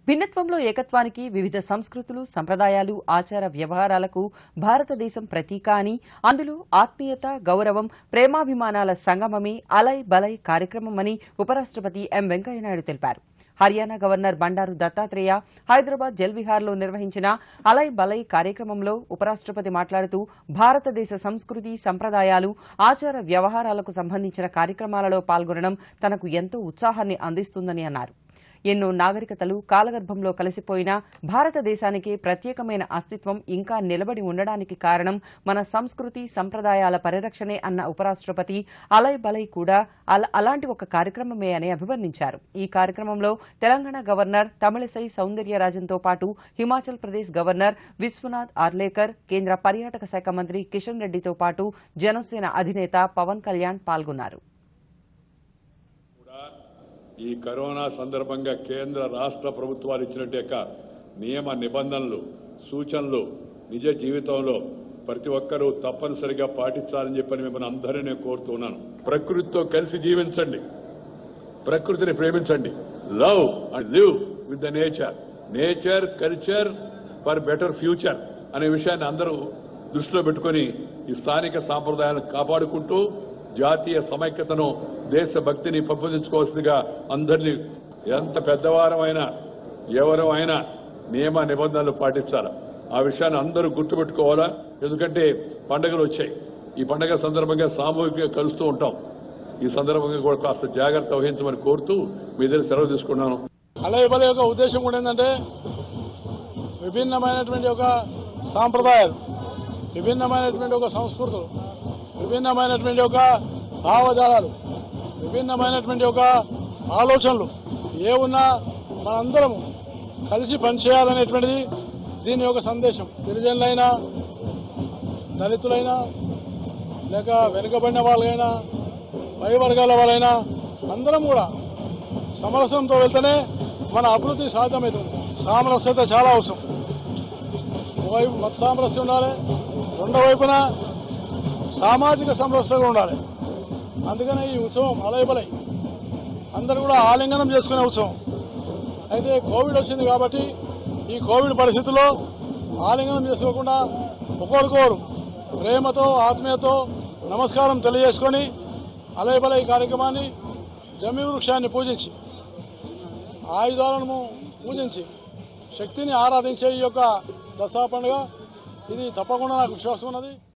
భిన్నత్వంలో ఏకత్వానికి వివిధ సంస్కృతులు సంప్రదాయాలు ఆచార వ్యవహారాలకు భారతదేశం ప్రతీక అని అందులో ఆత్మీయత గౌరవం ప్రేమాభిమానాల సంగమమే అలై బలై కార్యక్రమమని ఉపరాష్ట్రపతి ఎం వెంకయ్యనాయుడు తెలిపారు హర్యానా గవర్నర్ బండారు దత్తాత్రేయ హైదరాబాద్ జల్విహార్లో నిర్వహించిన అలై బలై కార్యక్రమంలో ఉపరాష్ట్రపతి మాట్లాడుతూ భారతదేశ సంస్కృతి సంప్రదాయాలు ఆచార వ్యవహారాలకు సంబంధించిన కార్యక్రమాలలో పాల్గొనడం తనకు ఎంతో ఉత్సాహాన్ని అందిస్తుందని అన్నారు ఎన్నో నాగరికతలు కాలగర్భంలో కలిసిపోయిన భారతదేశానికి ప్రత్యేకమైన అస్తిత్వం ఇంకా నిలబడి ఉండడానికి కారణం మన సంస్కృతి సంప్రదాయాల పరిరక్షణే అన్న ఉపరాష్ట్రపతి అలై బలై కూడా అల- అలాంటి ఒక కార్యక్రమమే అని అభివర్ణించారు ఈ కార్యక్రమంలో తెలంగాణ గవర్నర్ తమిళసై సౌందర్యరాజన్తో పాటు హిమాచల్ ప్రదేశ్ గవర్నర్ విశ్వనాథ్ ఆర్లేకర్ కేంద్ర పర్యాటక శాఖ మంత్రి కిషన్ రెడ్డితో పాటు జనసేన అధినేత పవన్ కళ్యాణ్ పాల్గొన్నారు ఈ కరోనా సందర్భంగా కేంద్ర రాష్ట్ర ప్రభుత్వాలు ఇచ్చినట్టు యొక్క నియమ నిబంధనలు సూచనలు నిజ జీవితంలో ప్రతి ఒక్కరూ తప్పనిసరిగా పాటించాలని చెప్పని మిమ్మల్ని అందరినీ నేను కోరుతున్నాను ప్రకృతితో కలిసి జీవించండి ప్రకృతిని ప్రేమించండి love and live with the nature nature culture for better future అనే విషయాన్ని అందరూ దృష్టిలో పెట్టుకొని ఈ స్థానిక సాంప్రదాయాలను కాపాడుకుంటూ జాతీయ సమైక్యతను దేశభక్తిని పెంపొందించుకోవాల్సిందిగా అందరినీ ఎంత పెద్దవారమైనా ఎవరు అయినా నియమ నిబంధనలు పాటించాలి ఆ విషయాన్ని అందరూ గుర్తుపెట్టుకోవాలా ఎందుకంటే పండుగలు వచ్చాయి ఈ పండుగ సందర్భంగా సామూహికంగా కలుస్తూ ఉంటాం ఈ సందర్భంగా కూడా కాస్త జాగ్రత్త వహించమని కోరుతూ మీ దగ్గర సెలవు తీసుకున్నాను అలయ బల యొక్క ఉద్దేశం కూడా ఏంటంటే విభిన్నమైనటువంటి ఒక సాంప్రదాయాలు విభిన్నమైనటువంటి ఒక సంస్కృతులు విభిన్నమైనటువంటి ఒక భావజాలాలు విభిన్నమైనటువంటి ఒక ఆలోచనలు ఏ ఉన్నా మనందరము కలిసి పనిచేయాలనేటువంటిది దీని యొక్క సందేశం గిరిజనులైనా దళితులైనా లేక వెనుకబడిన వాళ్ళైనా పై వర్గాల వాళ్ళైనా అందరం కూడా సమరసంతో వెళ్తేనే మన అభివృద్ధి సాధ్యమవుతుంది సామరస్యత చాలా అవసరం ఒకవైపు మత సామరస్యం ఉండాలి రెండో వైపున సామాజిక సమరస్య కూడా ఉండాలి అందుకనే ఈ ఉత్సవం అలయబలై అందరూ కూడా ఆలింగనం చేసుకునే ఉత్సవం అయితే కోవిడ్ వచ్చింది కాబట్టి ఈ కోవిడ్ పరిస్థితుల్లో ఆలింగనం చేసుకోకుండా ఒకరికొకరు ప్రేమతో ఆత్మీయతో నమస్కారం తెలియజేసుకొని అలయబలై కార్యక్రమాన్ని జమ్మి వృక్షాన్ని పూజించి ఆయుధాలను పూజించి శక్తిని ఆరాధించే ఈ యొక్క దసరా పండుగ ఇది తప్పకుండా నాకు విశ్వాసం ఉన్నది